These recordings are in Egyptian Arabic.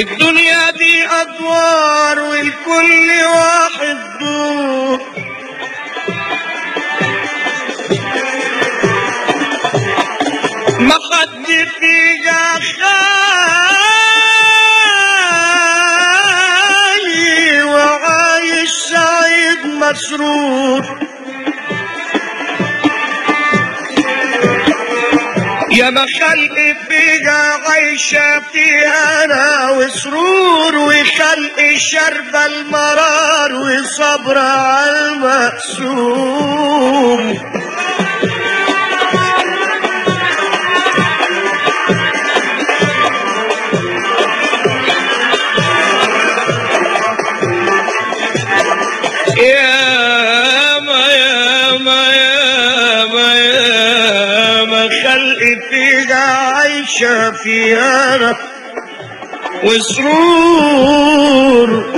الدنيا دي أدوار والكل واحد دور ما حد فيها خالي وعايش سعيد مسرور يا ما خلق فيها عايشة فيها أنا وسرور وخلق شرب المرار وصبر على المقسوم يا ما يا ما يا ما يا ما خلق فيها عايشة فيها أنا وسرور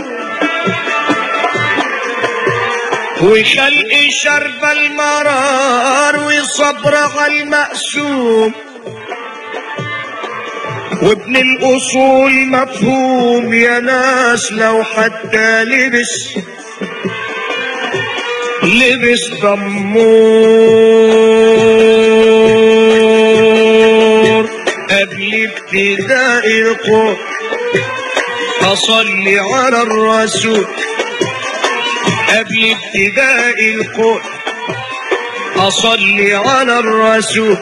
وخلق شرب المرار وصبر على المقسوم وابن الأصول مفهوم يا ناس لو حتى لبس لبس ضمور قبل ابتداء القرآن أصلي على الرسول قبل ابتداء القرآن أصلي على الرسول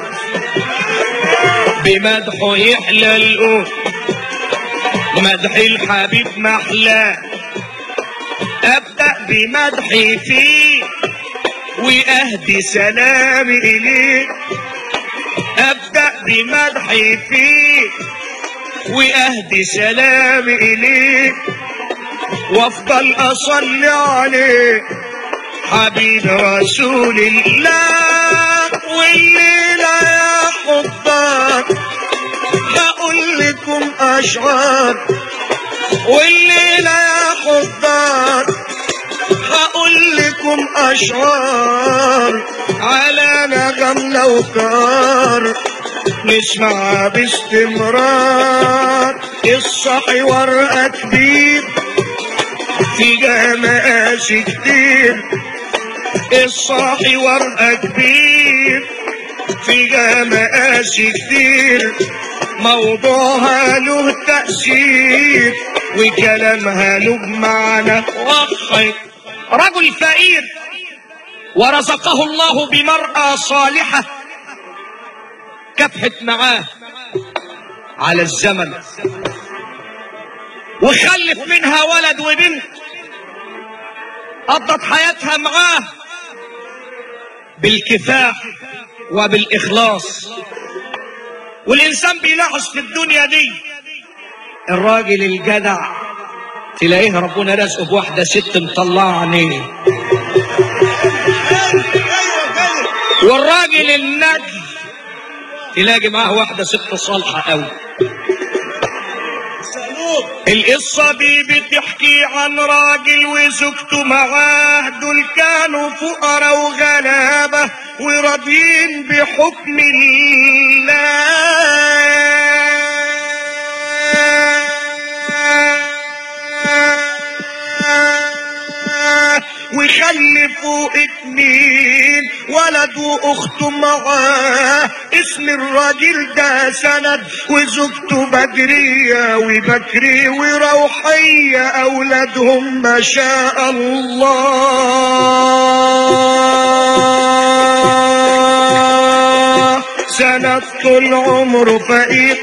بمدحه يحلى الأم مدح الحبيب محلاه أبدأ بمدحي فيه وأهدي سلامي إليه أبدأ بمدحي فيه وأهدي سلامي إليه وأفضل أصلي عليه حبيب رسول الله والليلة يا حضار هقول لكم أشعار والليلة يا خضار هقول لكم أشعار على نغم لوكار نسمع باستمرار الصحي ورقة كبير في مقاسي كتير الصاحي ورقة كبير في مقاسي كتير موضوعها له تأثير وكلامها له بمعنى وخي رجل فقير ورزقه الله بمرأة صالحة كفحت معاه على الزمن وخلف منها ولد وبنت قضت حياتها معاه بالكفاح وبالإخلاص والإنسان بيلاحظ في الدنيا دي الراجل الجدع تلاقيه ربنا رزقه بواحدة ست مطلعة عينيه والراجل الندل تلاقي معاه واحدة ست صالحة قوي القصة دي بتحكي عن راجل وزوجته معاه دول كانوا فقراء وغلابة وراضيين بحكم الله وخلفوا اتنين ولد واخته معاه اسم الراجل ده سند وزوجته بدرية وبكري وروحية اولادهم ما شاء الله سند طول عمره فقير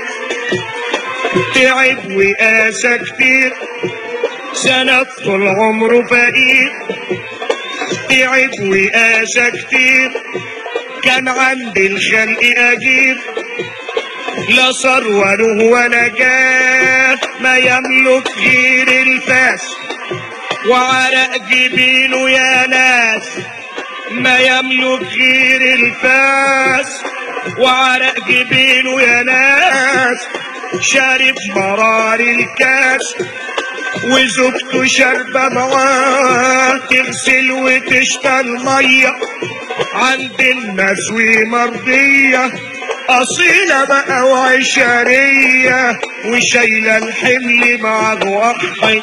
تعب وقاسى كتير سند طول عمره فقير تعب وقاسى كتير كان عند الخلق أجير لا ثروة له ولا جاه ما يملك غير الفاس وعرق جبينه يا ناس ما يملك غير الفاس وعرق جبينه يا ناس شارب مرار الكاس وزوجته شاربة معاه تغسل وتشتى المية عند الناس ومرضية أصيلة بقى وعشرية وشايلة الحمل مع جوحي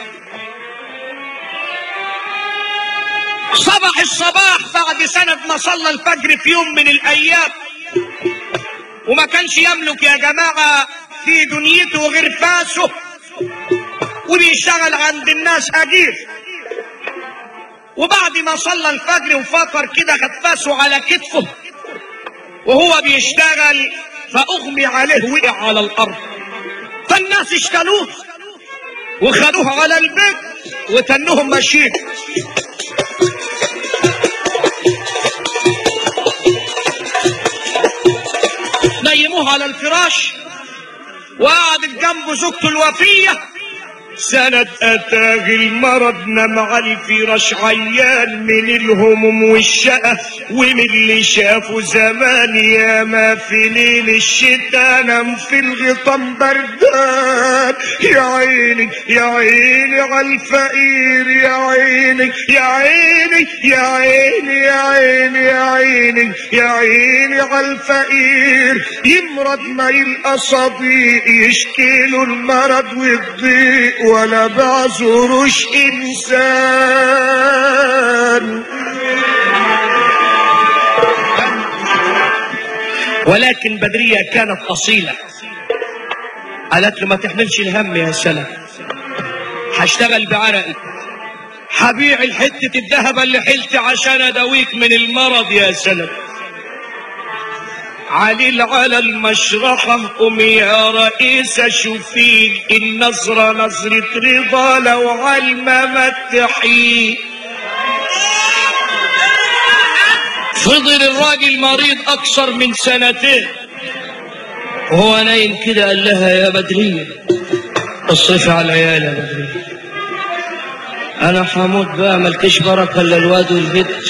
صبح الصباح بعد سنة ما صلى الفجر في يوم من الأيام وما كانش يملك يا جماعة في دنيته غير فاسه وبيشتغل عند الناس أجير وبعد ما صلى الفجر وفكر كده خد فاسه على كتفه وهو بيشتغل فأغمي عليه وقع على الأرض فالناس اشتلوه وخدوه على البيت وتنهم ماشيين نيموه على الفراش وقعدت جنبه زوجته الوفيه سنة أتاه المرض نام على الفراش عيان من الهموم والشقة ومن اللي شافه زمان يا ما في ليل الشتاء نام في الغطام بردان يا عيني يا عيني على الفقير يا عيني يا عيني يا عيني يا عيني يا عيني يا عيني على الفقير يمرض ما يلقى صديق يشكيله المرض والضيق ولا بعذروش انسان ولكن بدرية كانت أصيلة قالت له ما تحملش الهم يا سلام هشتغل بعرقي هبيع الحتة الذهب اللي حلت عشان أداويك من المرض يا سلام علي على المشرحة قم يا رئيس شوفي النظرة نظرة رضا لو علمة ما تحيي فضل الراجل مريض أكثر من سنتين وهو نايم كده قال لها يا بدرية اصرفي على العيال يا بدرية أنا حموت بقى ملكش بركة إلا الواد والبنت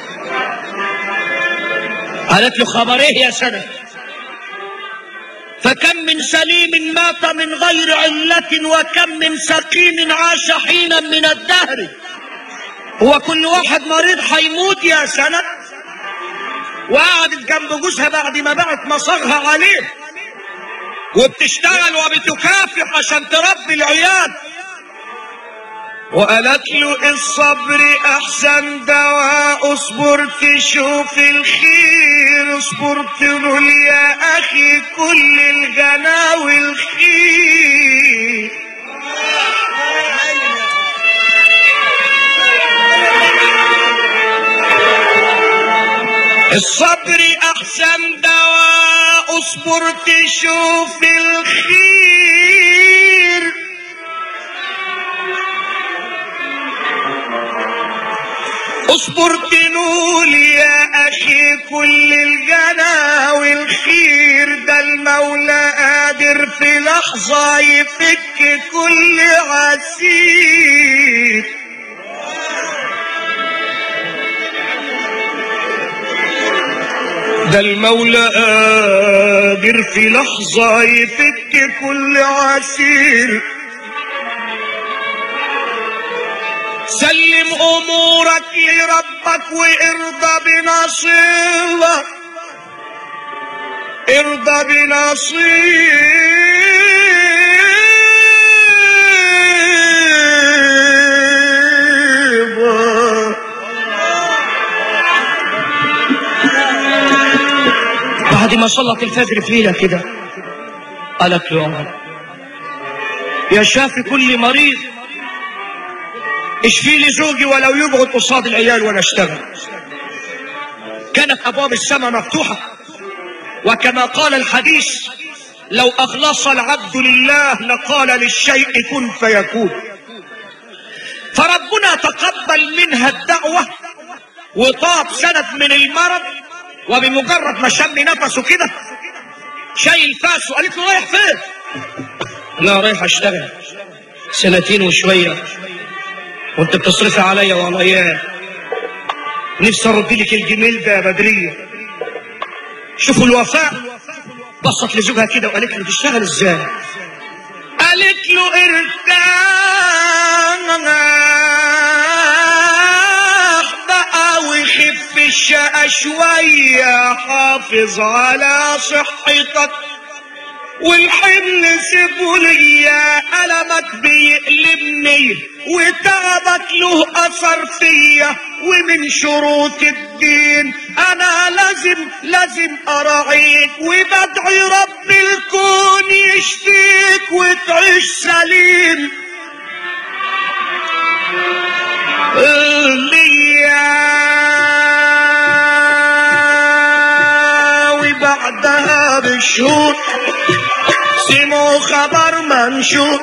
قالت له خبر ايه يا سنة فكم من سليم مات من غير علة وكم من سقيم عاش حينا من الدهر هو كل واحد مريض هيموت يا سنة وقعدت جنب جوزها بعد ما بعت مصاغها عليه وبتشتغل وبتكافح عشان تربي العيال وقالت له الصبر احسن دواء اصبر تشوف الخير اصبر تقول يا اخي كل الغنا والخير الصبر احسن دواء اصبر تشوف الخير اصبر تنول يا اخي كل الجنا والخير ده المولى قادر في لحظة يفك كل عسير ده المولى قادر في لحظة يفك كل عسير سلم امورك لربك وارضى بنصيبك ارضى بنصيبك بعد ما صلت الفجر في ليلة كده قالت له عمر يا شافي كل مريض اشفي لي زوجي ولو يقعد قصاد العيال وانا اشتغل كانت ابواب السماء مفتوحه وكما قال الحديث لو اخلص العبد لله لقال للشيء كن فيكون فربنا تقبل منها الدعوه وطاب سند من المرض وبمجرد ما شم نفسه كده شايل فاسه قالت له رايح فين؟ لا رايح اشتغل سنتين وشويه وانت بتصرفي عليا وعلى عيال نفسي ارد لك الجميل ده يا بدريه شوفوا الوفاء بصت لزوجها كده وقالت له تشتغل ازاي قالت له ارتاح بقى وخف الشقة شوية حافظ على صحتك والحمل سيبه ليا ألمك بيقلبني وتعبك له أثر فيا ومن شروط الدين أنا لازم لازم أراعيك وبدعي رب الكون يشفيك وتعيش سليم ليا وبعدها بشهور سمعوا خبر منشور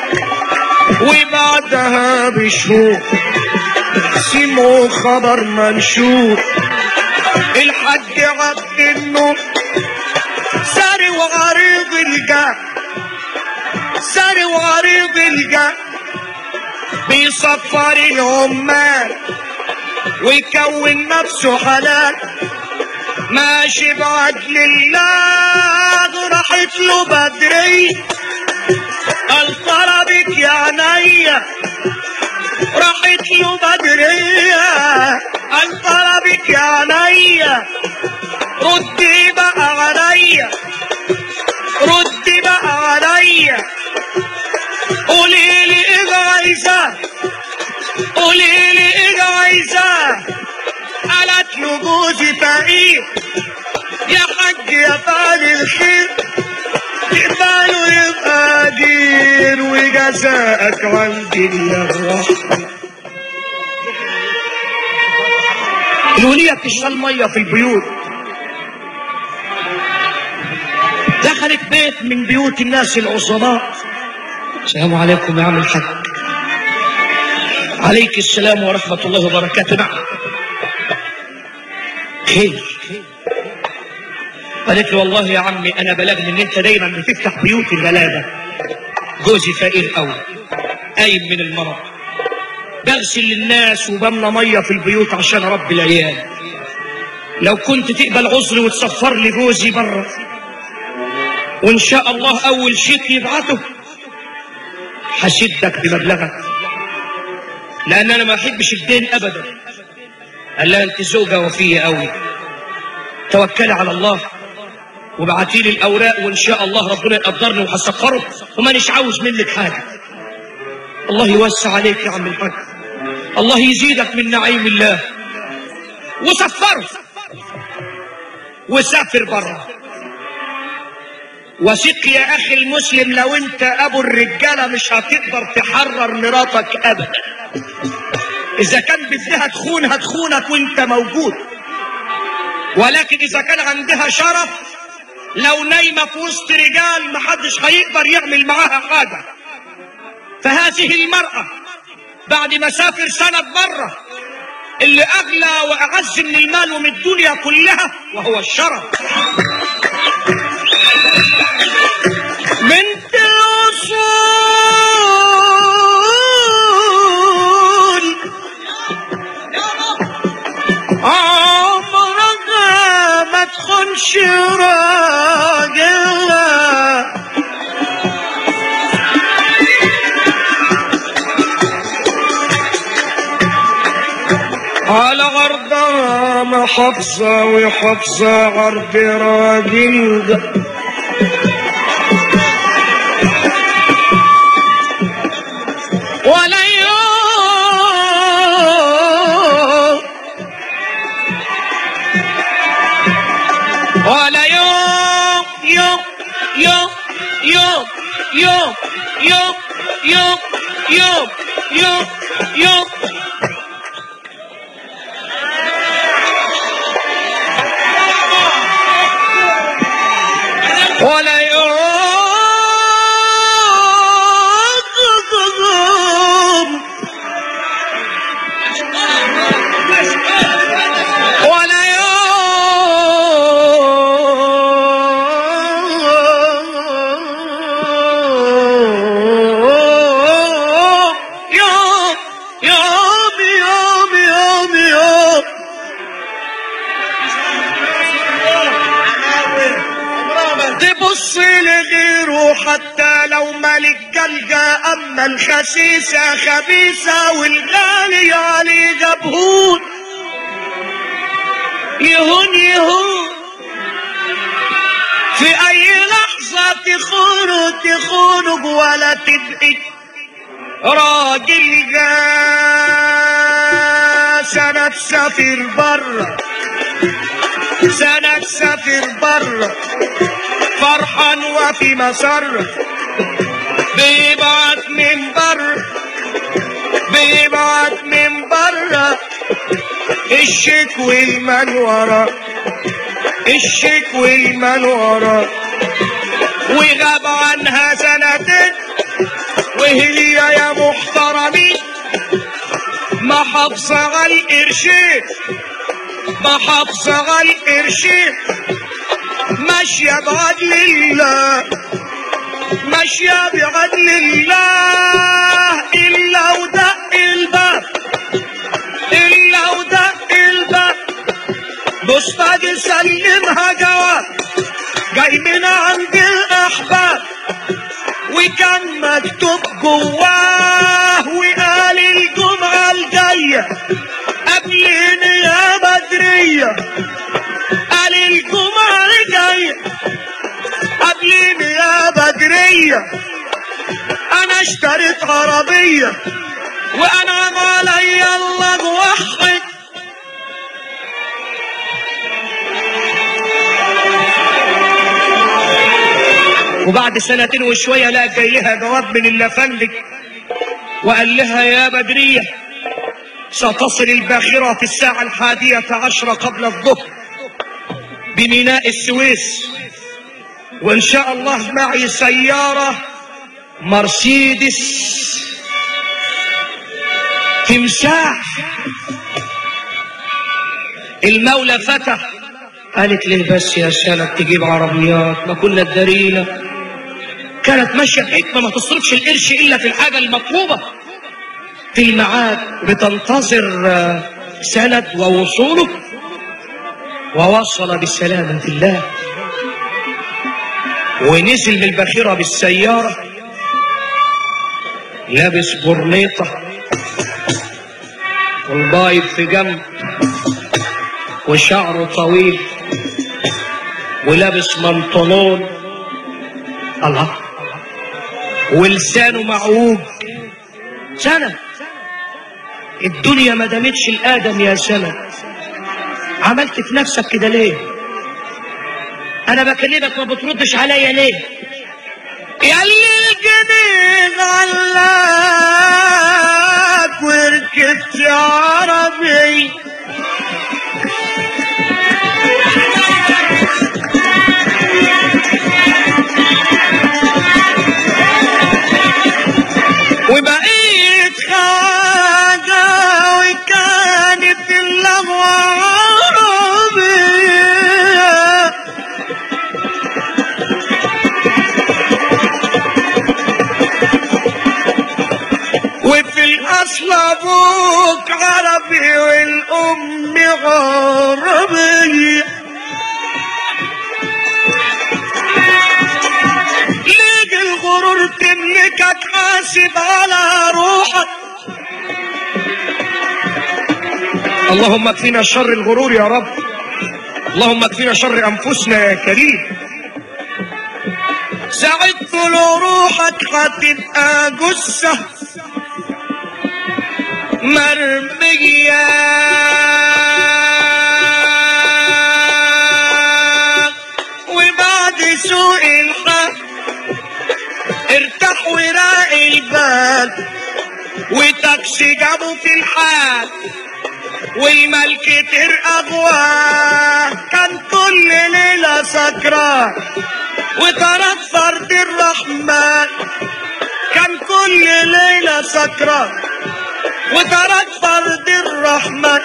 وبعدها بشهور سمعوا خبر منشور الحج عبد النور ساري وعريض الجاه ساري وعريض الجاه بيصفر العمال ويكون نفسه حلال ماشي بعدل الله راحت له بدري قال طلبك يا عينيا راحت له بدرية قال طلبك يا عينيا ردي بقى عليا ردي بقى عليا قولي لي ايه عايزاه قولي لي ايه عايزاه قالت له جوزي فقير يا حاج يا فعل الخير تقبله يبقى دير وجزاءك عند الله رحمة الولية بتشتغل مية في البيوت دخلت بيت من بيوت الناس العظماء السلام عليكم يا عم الحاج عليك السلام ورحمة الله وبركاته نعم خير قالت له والله يا عمي انا بلغني ان انت دايما بتفتح بيوت الغلابه جوزي فقير قوي قايم من المرض بغسل للناس وبملى ميه في البيوت عشان اربي العيال لو كنت تقبل عذري وتسفر لي جوزي بره وان شاء الله اول شيك يبعته هشدك بمبلغك لان انا ما احبش الدين ابدا قال لها انت زوجه وفيه قوي توكلي على الله وابعتي لي الاوراق وان شاء الله ربنا يقدرني وهسفره ومانيش عاوز منك حاجه الله يوسع عليك يا عم الحاج الله يزيدك من نعيم الله وسفره وسافر بره وثق يا اخي المسلم لو انت ابو الرجاله مش هتقدر تحرر مراتك ابدا اذا كان بدها تخون هتخونك وانت موجود ولكن اذا كان عندها شرف لو نايمه في وسط رجال محدش هيقدر يعمل معاها حاجه فهذه المراه بعد ما سافر سنه بره اللي اغلى واعز من المال ومن الدنيا كلها وهو الشرف بنت الاصول عمرها ما تخونش راجلها على عرضها محافظة وحافظة عرض راجل ولا يوم ولا يوم يوم يوم يوم يوم يوم يوم يوم يوم يوم ولا يوم ولا يوم يوم يوم يوم يوم يوم تبص لغيره حتى لو ملك جلجة أما الخسيسة خبيثة والغالي عليه جبهود يهون يهون في اي لحظة تخونوا تخونوا ولا تبقي راجل جا سنة تسافر برا سنة تسافر برا فرحان وفي مسر بيبعت من برا بيبعت من برا الشيك والمنورة الشيك والمنورة وغاب عنها سنتين وهي يا محترمين محافظة على القرشين محافظة على القرشين ماشية بعدل الله ماشية بعدل الله إلا ودق الباب إلا ودق الباب مصطفى سلمها جواب جاي من عند الأحباب وكان مكتوب جواه وقال الجمعة الجاية قبل يا بدرية قال الجمعة الجاية قبل يا بدرية أنا اشتريت عربية وأنعم علي الله وحد وبعد سنتين وشوية لا جاي لها جواب من اللفندق وقال لها يا بدرية ستصل الباخرة في الساعة الحادية عشرة قبل الظهر بميناء السويس وإن شاء الله معي سيارة مرسيدس تمساح المولى فتح قالت ليه بس يا سنة تجيب عربيات ما كنا الدرينا كانت ماشية بحكمة ما تصرفش القرش إلا في الحاجة المطلوبة في الميعاد بتنتظر آه، سند ووصوله ووصل بالسلامة الله ونزل من الباخرة بالسيارة لابس برنيطة والبايض في جنب وشعره طويل ولابس منطلون الله ولسانه معوج سنة الدنيا ما دامتش الآدم يا سنة عملت في نفسك كده ليه أنا بكلمك ما بتردش عليا ليه ياللي الجنين علاك وركبت عربي وبقيت خواجة وكانت اللغوة عربية وفي الأصل أبوك عربي والأم عربية ليه الغرور تملكك حاسب على روحك اللهم اكفينا شر الغرور يا رب اللهم اكفينا شر انفسنا يا كريم ساعدت لو روحك هتبقى جثة مرمية وبعد سوء الحال ارتاح وراق البال وتاكسي جابوا في الحال والملك أبواه كان كل ليلة سكران وطرد فرد الرحمن كان كل ليلة سكران وطرد فرد الرحمن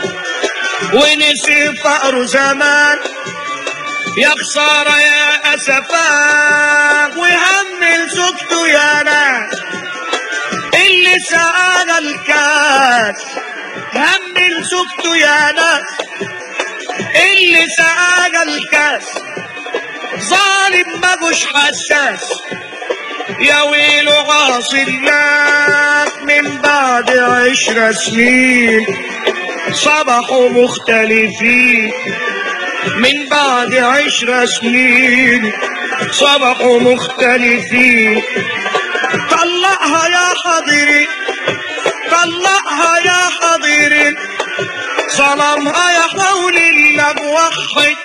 ونسي فقره زمان يا خسارة يا أسفاه وهم زوجته يا ناس اللي سقانا الكاس هم زوجته يا ناس اللي سقانا الكاس ظالم مجوش حساس يا ويله عاصي الناس من بعد عشر سنين صبحوا مختلفين من بعد عشر سنين صبحوا مختلفين طلقها يا حضري طلقها يا حضري ظلمها يا حول الله موحد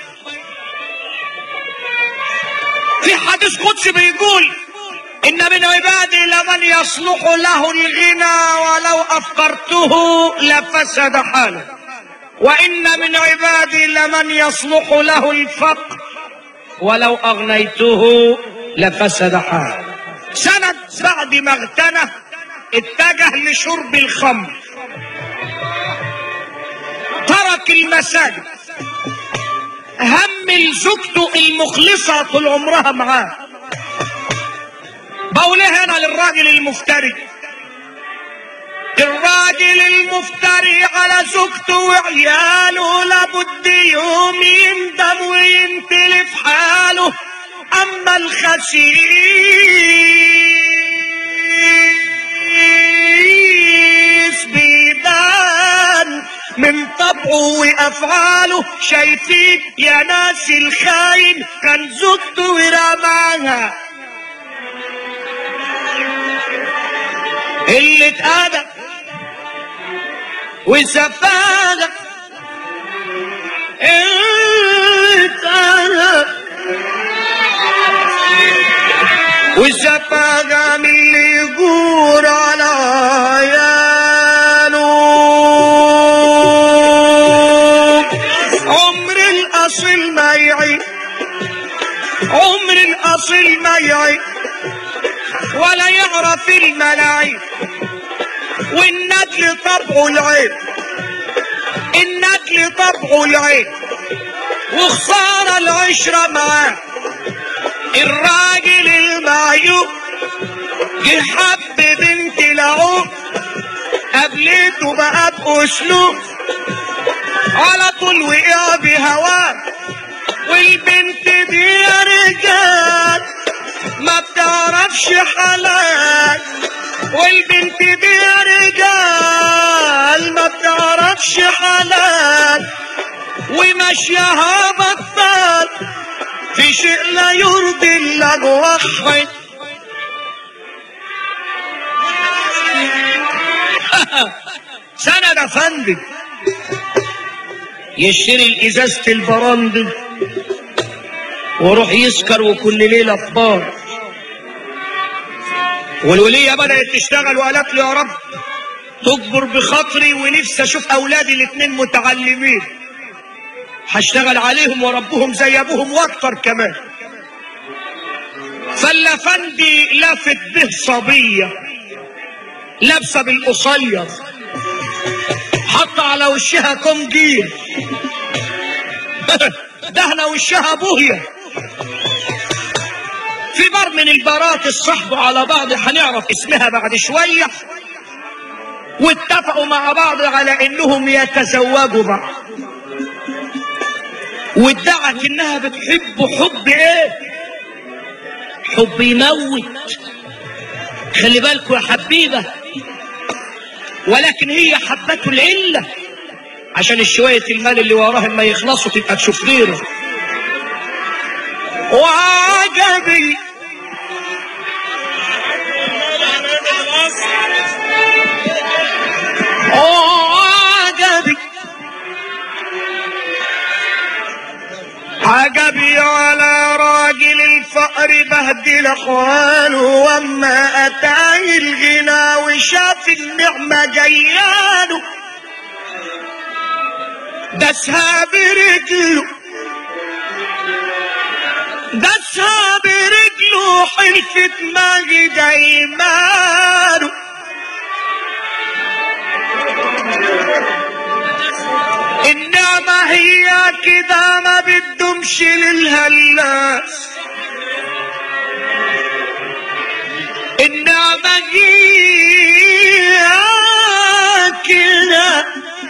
في حديث قدسي بيقول إن من عبادي لمن يصلح له الغنى ولو أفقرته لفسد حاله وإن من عبادي لمن يصلح له الفقر ولو أغنيته لفسد حاله سند بعد ما اغتنى اتجه لشرب الخمر ترك المساجد همل زوجته المخلصة طول عمرها معاه بقولها هنا للراجل المفتري الراجل المفتري على زوجته وعياله لابد يوم يندم وينتلف حاله اما الخسيس بيبان من طبعه وافعاله شايفين يا ناس الخاين كان زوجته ورماها اللي اتأذى وسفاهة اتأذى وسفاهة من اللي يجور على عياله عمر الأصل ما يعيب عمر الأصل ما يعيب ولا يعرف الملاعب والندل طبعه العيب الندل طبعه العيب وخسارة العشرة معاه الراجل المعيوب جه حب بنت لعوب قابلته بقى بأسلوب على طول وقع بهواه والبنت دي يا رجال ما بتعرفش حلال والبنت دي يا رجال ما بتعرفش حلال ومشيها بطال في شيء لا يرضي الله وحد سند افندي يشتري ازازه البراندي ويروح يسكر وكل ليله في بار والوليه بدات تشتغل وقالت له يا رب تكبر بخاطري ونفسي اشوف اولادي الاثنين متعلمين هشتغل عليهم وربهم زي ابوهم واكتر كمان فالافندي لافت به صبيه لابسه بالقصير حط على وشها كم جيل دهنه وشها بوهيه في بار من البارات اتصاحبوا على بعض هنعرف اسمها بعد شويه واتفقوا مع بعض على انهم يتزوجوا بعض وادعت انها بتحبه حب ايه حب يموت خلي بالكوا يا حبيبه ولكن هي حبته العله عشان الشوية المال اللي وراهم ما يخلصوا تبقى تشوف غيره وعجبي وعجبي عجبي على راجل الفقر بهدل اخوانه واما اتاه الغنى وشاف النعمه جياله دسها برجله دسها برجله حلفت ماجد ايمانه النعمة هي كده ما بتدومش للهلاس النعمة هي كده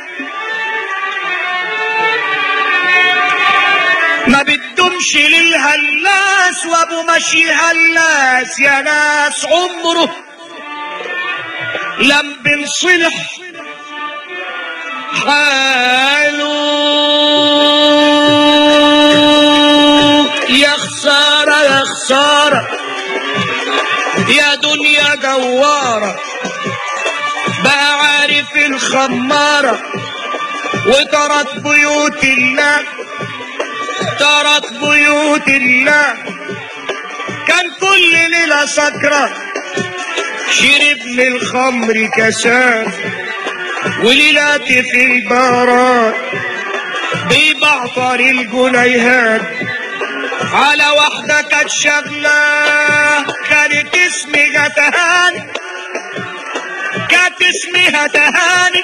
ما بتدومش للهلاس وابو مشي هلاس يا ناس عمره لم بنصلح حاله يا خسارة يا خسارة يا دنيا جوارة بقى عارف الخمارة وترك بيوت الله ترك بيوت الله كان كل ليلة سكرة شرب من الخمر كاسات وليلات في البارات بيبعطر الجنيهات على واحدة كانت شغلة كانت اسمها تهاني كانت اسمها تهاني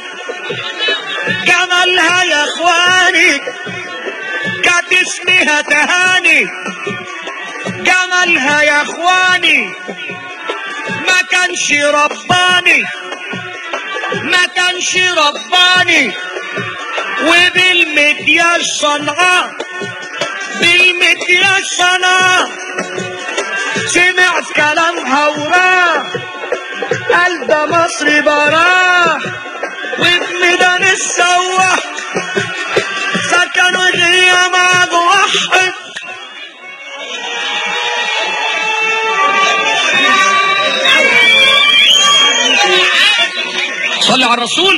جمالها يا اخواني كانت اسمها تهاني جمالها يا اخواني ما كانش رباني ما كانش رباني وبالمكياج صنعاء بالمكياج صنعاء سمعت كلامها وراه قال ده مصر براه وفي ميدان السواح سكنوا هي مع واحد صلي على الرسول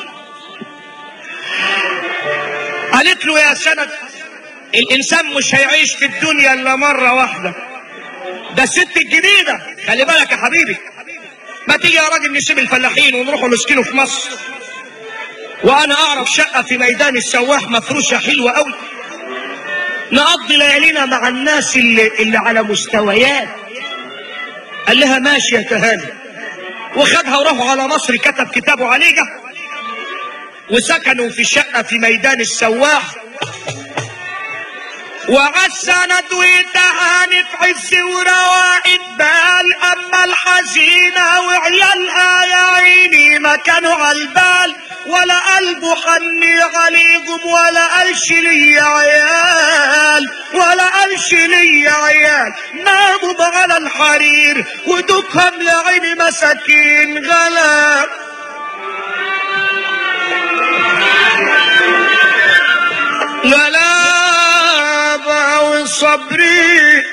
قالت له يا سند الانسان مش هيعيش في الدنيا الا مره واحده ده الست الجديده خلي بالك يا حبيبي ما تيجي يا راجل نسيب الفلاحين ونروحوا نسكنوا في مصر وانا اعرف شقه في ميدان السواح مفروشه حلوه قوي نقضي ليالينا مع الناس اللي, اللي على مستويات قال لها ماشي يا تهاني وخدها وراحوا على مصر كتب كتابه عليها وسكنوا في شقة في ميدان السواح وعالسند وتهاني في عز وروائد بال اما الحزينة وعيالها يا عيني ما كانوا عالبال ولا قلبه حني عليكم ولا قالش لي يا عيال ولا قالش لي يا عيال ناموا على الحرير ودوكهم يا عيني مساكين غلاب غلابة وصبري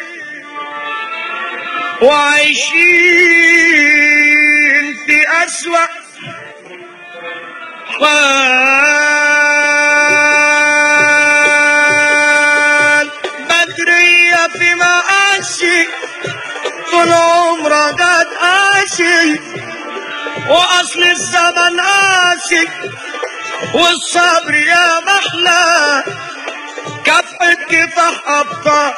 وعايشين في أسوأ حال بدرية في مآسي طول عمرها قد قاسي وأصل الزمن قاسي والصبر يا محلى كفحة كفاح أبطال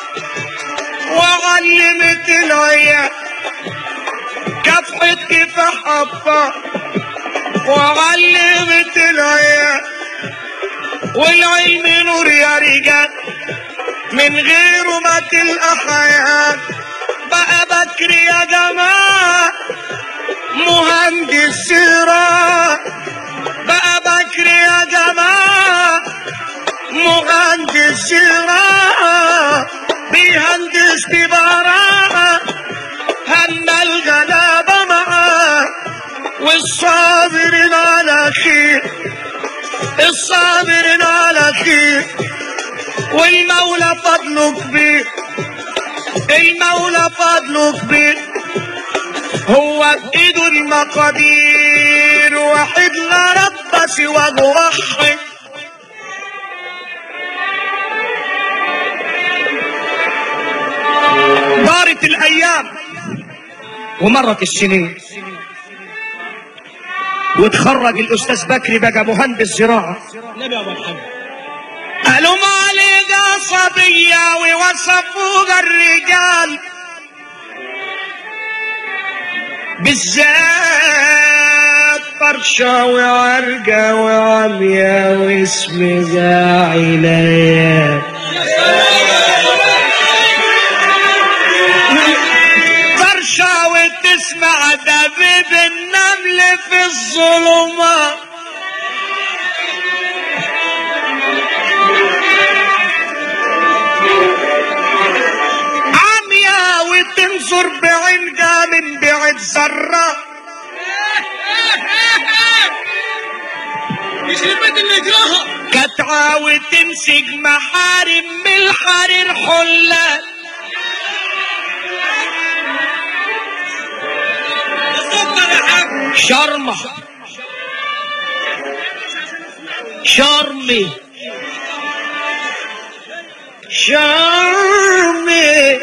وعلمت العيال كفحة كفاح أبطال وعلمت العيال والعلم نور يا رجال من غيره ما تلقى حياة بقى بكر يا جماعة مهندس زراعة بقى بكر يا جماعة مهندس زراعة بيهندس ببراعة هنا الغلابة معاه والصابرين على خير الصابرين على خير والمولى فضله كبير المولى فضله كبير هو بإيده المقادير واحد لا رب سواه واحد دارت الأيام ومرت السنين وتخرج الأستاذ بكري بقى مهندس زراعة النبي ابو محمد قالوا ما لقى صبية ووصفوها الرجال بالذات فرشة وعرقة وعمية واسم زاعليات فرشة وتسمع دبيب النمل في الظلمات عمية وتنظر بعينها من بعد ذرة يخرب اللي يجراها كانت عاوز تمسك محارم من الحرير حلة اتفضل يا حاج شرمة شرمي شرمي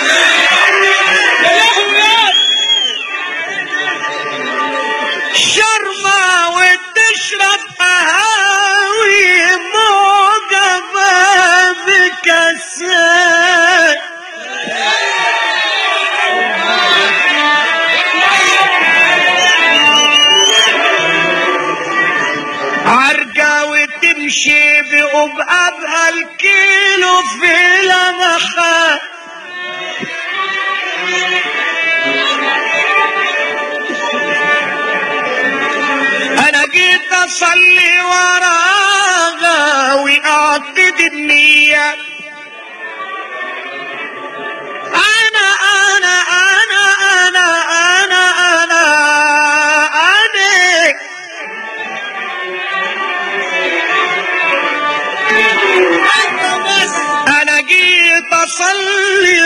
شرمة وتشرب قهاوي معجبة بكاسات عرجة وتمشي بقبقبها الكيلو في لمخة انا جيت اصلي وراها واعدد النية انا انا انا انا انا انا انا انا جيت اصلي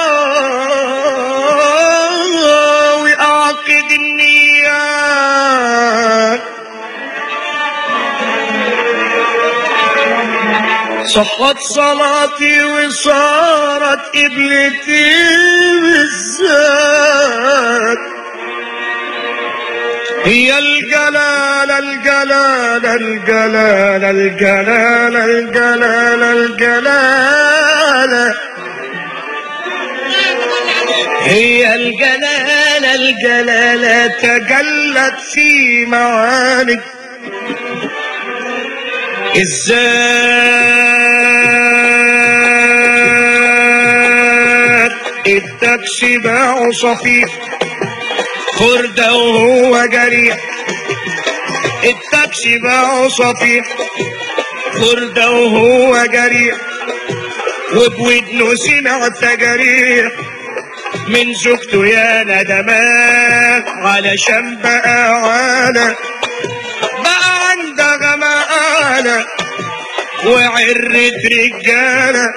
وراه واعقد النيات صحت صلاتي وصارت قبلتي بالذات هي الجلال الجلال الجلال الجلال الجلال الجلال هي الجلال الجلال تجلت في معاني الذات التاكسي باعه صفيح خردة وهو جريح التاكسي باعه صفيح خردة وهو جريح وبودنه سمع تجاريح من زوجته يا ندمان علشان بقى عانى بقى عندها مقالة وعرة رجالة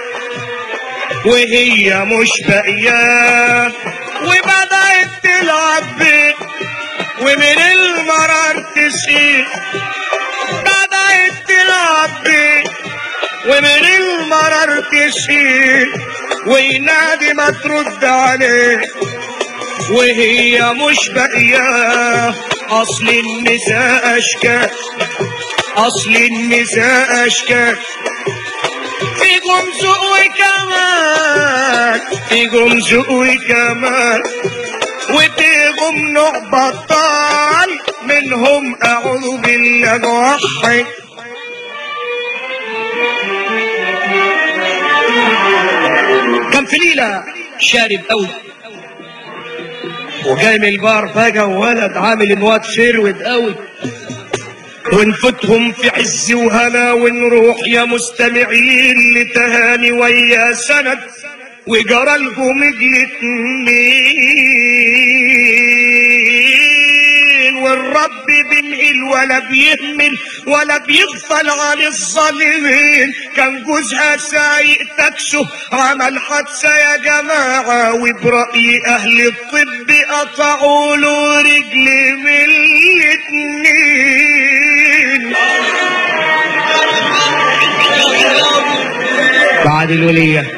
وهي مش باقية وبدأت تلعب بيه ومن المرار تسيب بدأت تلعب بيه ومن المرار تسيب وينادي ما ترد عليه وهي مش باقية أصل النساء أشكال أصل النساء أشكال فيكم ذوق وكمال فيكم ذوق وكمال وفيكم نوع بطال منهم أعوذ بالله موحد كان في ليلة شارب قوي وجاي من البار فجأة ولد عامل الواد فرود قوي ونفوتهم في عز وهنا ونروح يا مستمعين لتهاني ويا سند وجرى لهم الاتنين والرب بينقل ولا بيهمل ولا بيغفل عن الظالمين كان جوزها سايق تاكسو عمل حادثة يا جماعة وبرأي أهل الطب قطعوا له رجل من الاتنين بعد الولية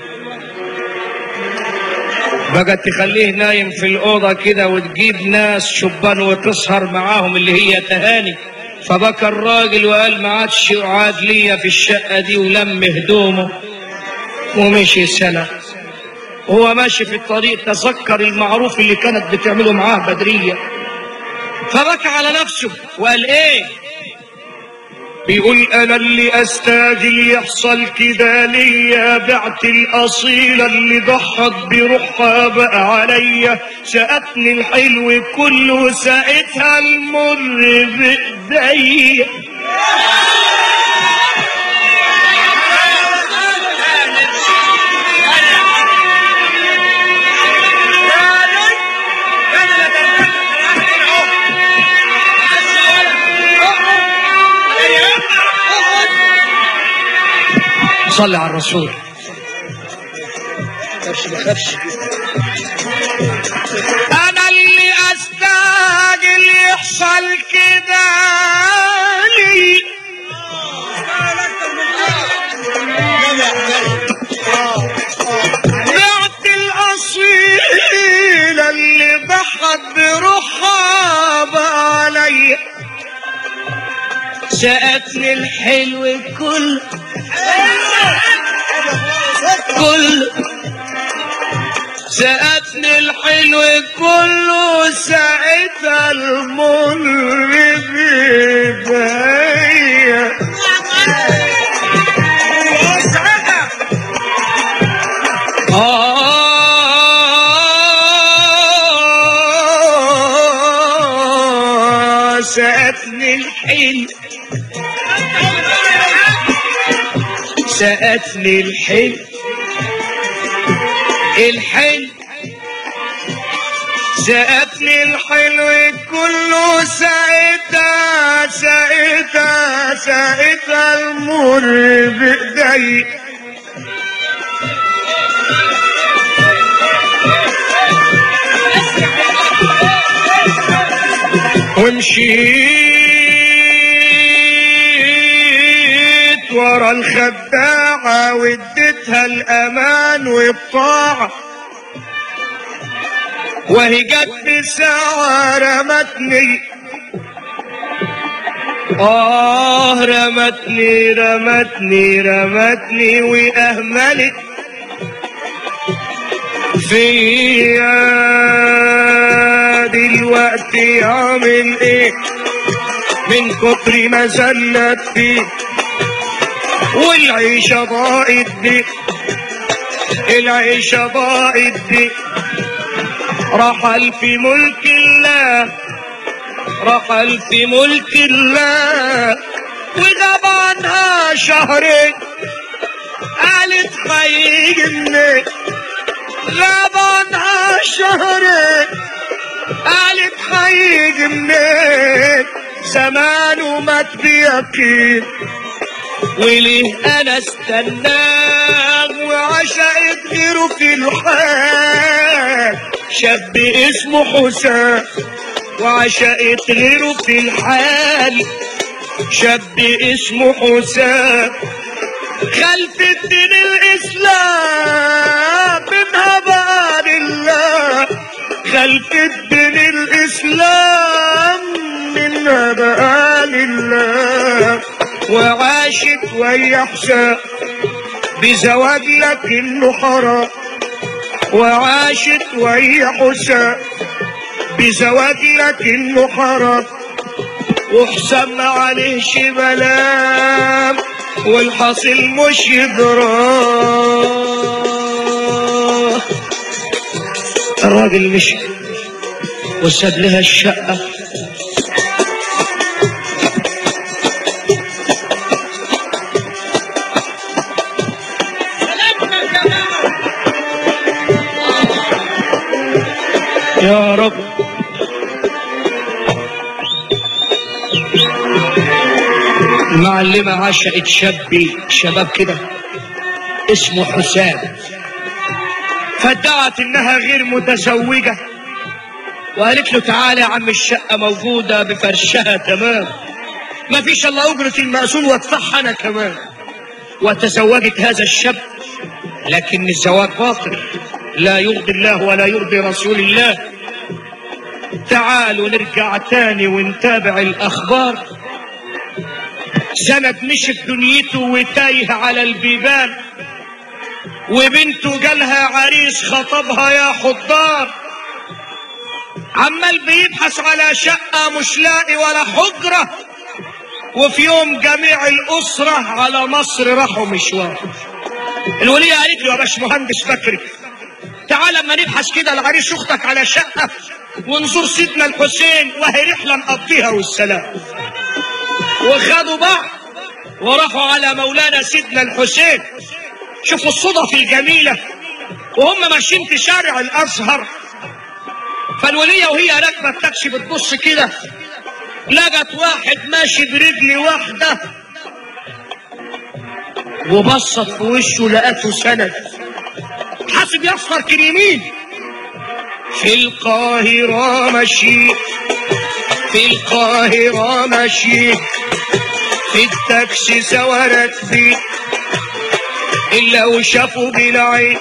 بقت تخليه نايم في الأوضة كده وتجيب ناس شبان وتسهر معاهم اللي هي تهاني فبكى الراجل وقال ما عادش يقعد ليا في الشقة دي ولم هدومه ومشي سنة وهو ماشي في الطريق تذكر المعروف اللي كانت بتعمله معاه بدرية فبكى على نفسه وقال ايه بيقول انا اللي استاجل يحصل كده ليا بعت الاصيلة اللي ضحت بروحها بقى عليا سقتني الحلو كله ساقتها المر بايديا صلي على الرسول خافش ما خافش انا اللي استعجل يحصل كده لي بعت الاصيل اللي ضحت بروحها بقى عليا سأتني الحلو كل كل سأتني الحلو كله ساعتها المر بيبيا آه سأتني الحلو سأتني الحلو الحلو سأتني الحلو كله ساعتها ساعتها ساعتها المر بإيدي ومشيت ورا الخداعة واديتها الأمان والطاعة وهي جت في ساعة رمتني آه رمتني رمتني رمتني وأهملت فيا دلوقتي عامل ايه من كتر ما زلت فيه والعيشة ضاقت بيه العيشة ضاقت بيه رحل في ملك الله رحل في ملك الله وغاب عنها شهرين قالت خيجني غاب عنها شهرين قالت هيجي منين زمانه مات بيقين وليه انا استناه وعشقت غيره في الحال شاب اسمه حسام وعشقت غيره في الحال شاب اسمه حسام خلف الدين الاسلام منها بقى لله خلف الدين الاسلام منها بقى لله وعاشت وهي حسام بزواج لكنه حرام وعاشت وهي حسام بزواج لكنه حرام وحسام ما عليهش ملام والحاصل مش يدراه الراجل مشي وساب لها الشقة يا رب المعلمة عشقت شابي شباب كده اسمه حسام فادعت انها غير متزوجة وقالت له تعالى يا عم الشقة موجودة بفرشها تمام ما فيش الا اجرة المأسون وادفعها انا كمان وتزوجت هذا الشاب لكن الزواج باطل لا يرضي الله ولا يرضي رسول الله تعالوا نرجع تاني ونتابع الأخبار سند مشت دنيته وتايه على البيبان وبنته جالها عريس خطبها يا حضار عمال بيبحث على شقة مش لاقي ولا حجرة وفي يوم جميع الأسرة على مصر راحوا مشوار الولية قالت له يا باش مهندس فكري تعال اما نبحث كده العريس اختك على شقة ونزور سيدنا الحسين وهي رحلة نقضيها والسلام وخدوا بعض وراحوا على مولانا سيدنا الحسين شوفوا الصدف الجميلة وهم ماشيين في شارع الأزهر فالولية وهي راكبة التاكسي بتبص كده لقت واحد ماشي برجل واحدة وبصت في وشه لقته سند حاسب يصفر كريمين في القاهرة مشي في القاهرة مشي في التاكسي سوا راكبين إلا وشافوا بالعين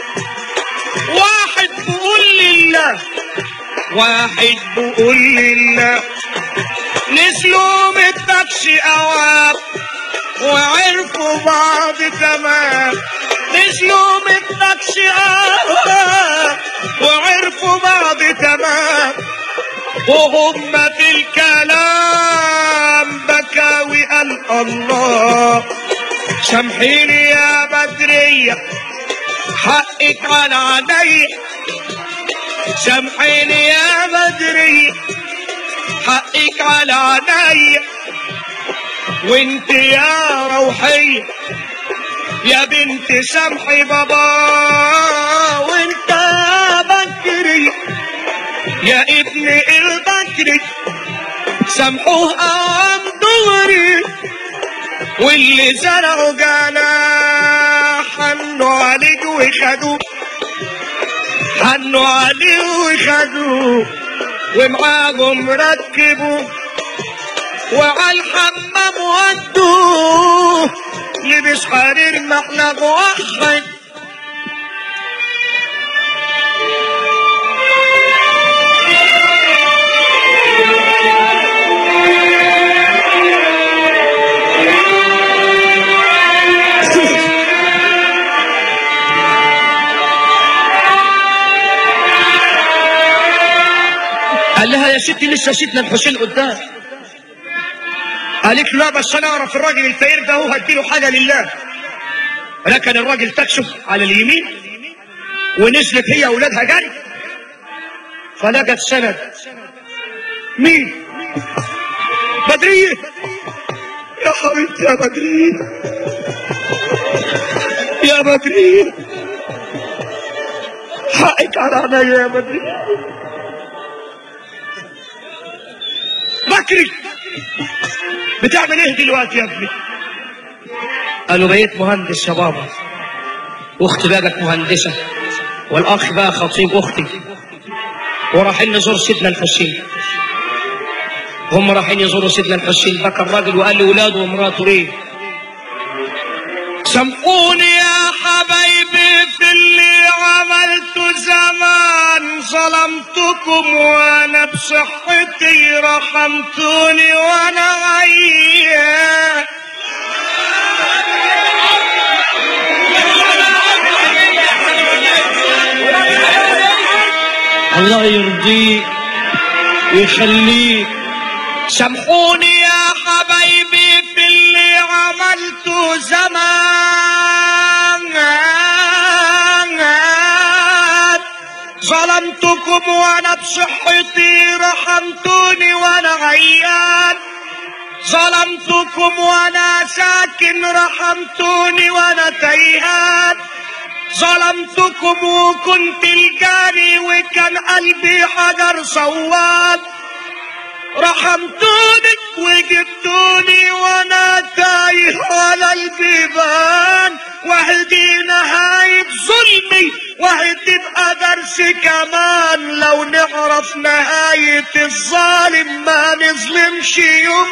واحد بيقول لله واحد بيقول لله نزلوا من التاكسي أواب وعرفوا بعض تمام نزلوا من التاكسي أواب وعرفوا بعض تمام وهم في الكلام بكاوي قال الله سامحيني يا بدرية حقك على عيني سامحيني يا بدرية حقك على عيني وانت يا روحية يا بنت سامحي بابا وانت يا بكري يا ابن البكري سامحوه قام دغري واللي زرعوا جناح حنوا عليك وخدوه حنوا عليه وخدوه ومعاهم ركبوا وعلى الحمام ودوه لبس حرير محلب واحد قال لها يا ستي لسه سيدنا الحسين قدام قالت له لا بس انا اعرف الراجل الفقير ده هو هديله حاجه لله ركن الراجل تاكسه على اليمين ونزلت هي واولادها جري فلقت سند مين بدريه يا حبيبتي يا بدرين يا بدرين حقك على عينيا يا بدرين بكري بتعمل ايه دلوقتي يا ابني قالوا بقيت مهندس يا بابا واختي بقت مهندسه والاخ بقى خطيب اختي ورايحين نزور سيدنا الحسين هم رايحين يزوروا سيدنا الحسين بكى الراجل وقال لاولاده ومراته ايه سامحوني يا حبايبي في اللي عملته زمان ظلمتكم وانا بصحتي رحمتوني وانا عيان الله يرضيك ويخليك سامحوني يا حبايبي في اللي عملته زمان ظلمتكم وانا بصحتي رحمتوني وانا عيان ظلمتكم وانا ساكن رحمتوني وانا تيهان ظلمتكم وكنت الجاني وكان قلبي حجر صواب رحمتوني وجبتوني وانا تايه على البيبان وهدي نهاية ظلمي وهدي بقى درس كمان لو نعرف نهاية الظالم ما نظلمش يوم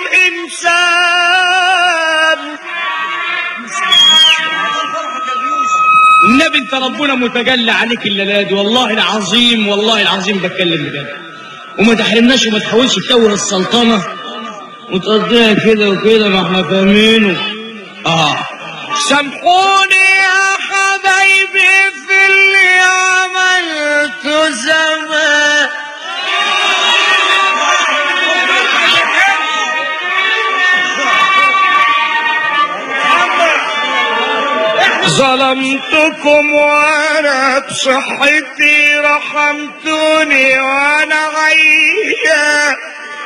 انسان النبي انت ربنا متجلى عليك الليله دي والله العظيم والله العظيم بتكلم بجد وما تحرمناش وما تحاولش تكون السلطنه وتقضيها كده وكده ما احنا فاهمينه اه سامحوني يا حبايبي في اللي عملته زمان ظلمتكم وانا بصحتي رحمتوني وانا غيّا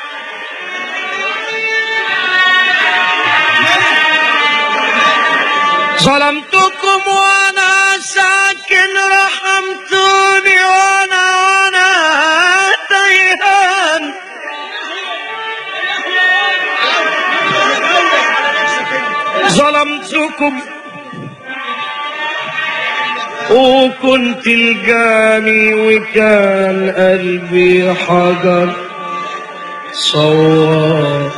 ظلمتكم وانا ساكن رحمتوني وانا وانا تيهان ظلمتكم وكنت تلقاني وكان قلبي حجر صوار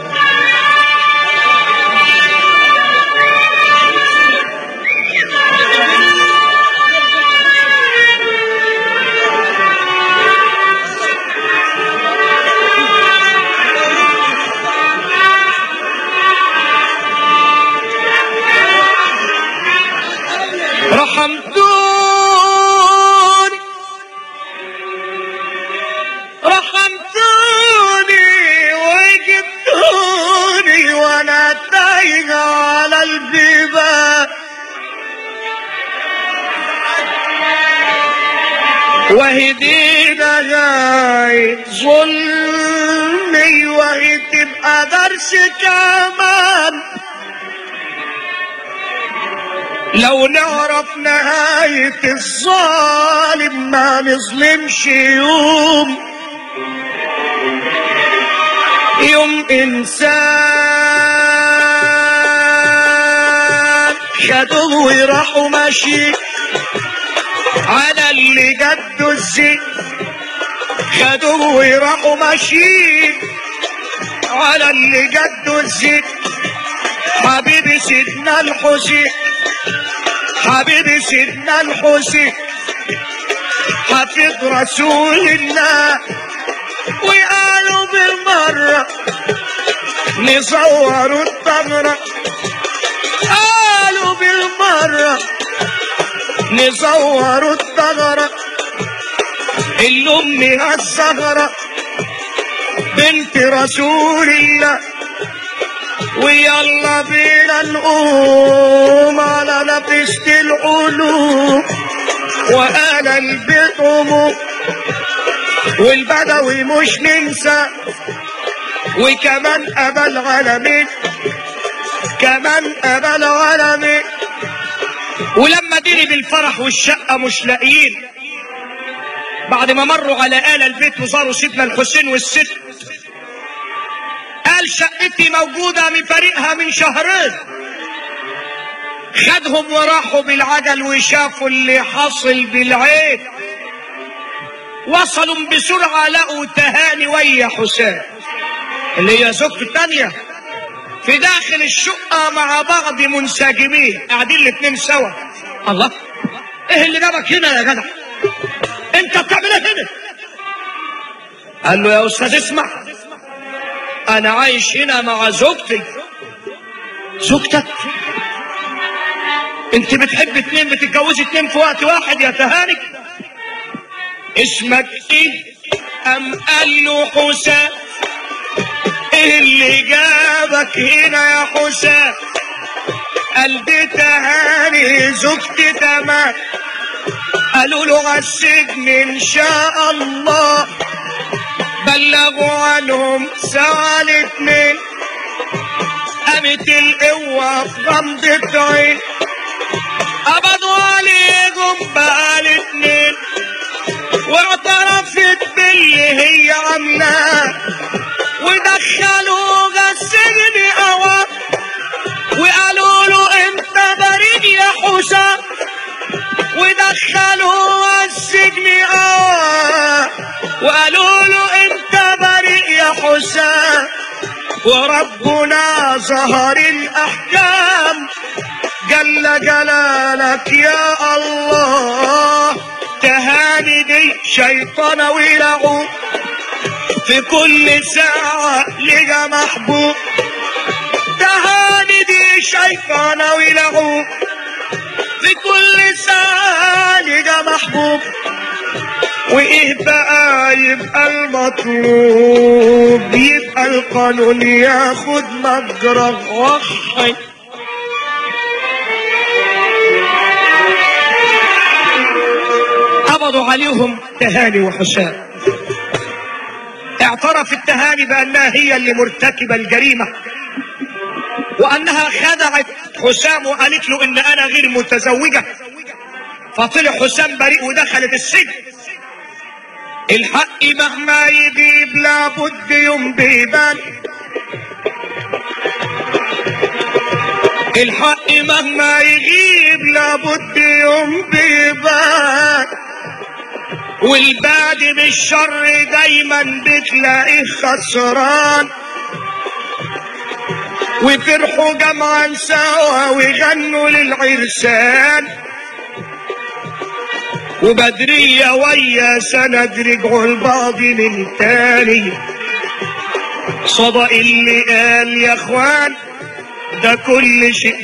رحمتوني رحمتوني وجبتوني وانا تايه على البيبان وهدينا غاية ظلمي وهي تبقى درس كمان لو نعرف نهاية الظالم ما نظلمش يوم يوم إنسان خدوه وراحوا ماشي على اللي جدوا الزين خدوه وراحوا ماشيين على اللي جدوا الزين حبيبي سيدنا الحسين حبيبي سيدنا الحسين حفظ رسول الله وقالوا بالمرة نصوروا الثغرة قالوا بالمرة نصوروا الثغرة اللي أمها الزهرة بنت رسول الله ويلا بينا نقوم على نفسة العلوم وأنا البيت أمه والبدوي مش ننسى وكمان أبا العالمين كمان أبا العالمين ولما دري بالفرح والشقة مش لاقيين بعد ما مروا على آل البيت وزاروا سيدنا الحسين والست قال شقتي موجودة من فريقها من شهرين خدهم وراحوا بالعجل وشافوا اللي حصل بالعين وصلوا بسرعة لقوا تهاني ويا حسين اللي هي زوجته التانية في داخل الشقة مع بعض منسجمين قاعدين الاتنين سوا الله ايه اللي جابك هنا يا جدع انت بتعمل ايه هنا قال له يا استاذ اسمع انا عايش هنا مع زوجتي زوجتك انت بتحب اتنين بتتجوزي اتنين في وقت واحد يا تهاني اسمك ايه ام قال له حسام ايه اللي جابك هنا يا حسام قال دي تهاني زوجتي تمام قالوا له على السجن ان شاء الله بلغوا عنهم سوا الاتنين قامت القوة في غمضة عين قبضوا عليهم بقى الاتنين واعترفت باللي هي عاملاه ودخلوها السجن قوى وقالوا له انت بريء يا حسام ودخلوها السجن قوى وقالوا له انت بريء يا حسام وربنا ظهر الاحكام جل جلالك يا الله تهاني دي شيطانة ولعوب في كل ساعة لقى محبوب تهاني دي شيطانة ولعوب في كل ساعة لقى محبوب وايه بقى يبقى المطلوب يبقى القانون ياخد مجرى وحي قبضوا عليهم تهاني وحسام اعترف التهاني بانها هي اللي مرتكبه الجريمه وانها خدعت حسام وقالت له ان انا غير متزوجه فطلع حسام بريء ودخلت السجن الحق مهما يجيب لابد يوم بيبان الحق مهما يغيب لابد يوم بيبان والبعد بالشر دايما بتلاقيه خسران وفرحوا جمعا سوا ويغنوا للعرسان وبدرية ويا سند رجعوا البعض من تاني صدق اللي قال يا اخوان ده كل شيء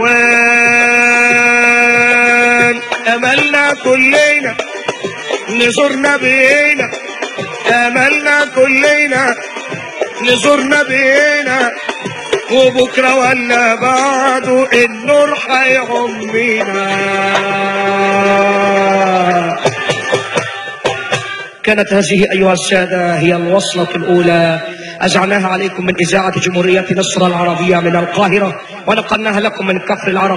بأوان أملنا كلنا نزور نبينا أملنا كلنا نزور نبينا وبكرة ولا بعده النور هيعمينا كانت هذه أيها السادة هي الوصلة الأولى أزعناها عليكم من إذاعة جمهورية مصر العربية من القاهرة ونقلناها لكم من كفر العرب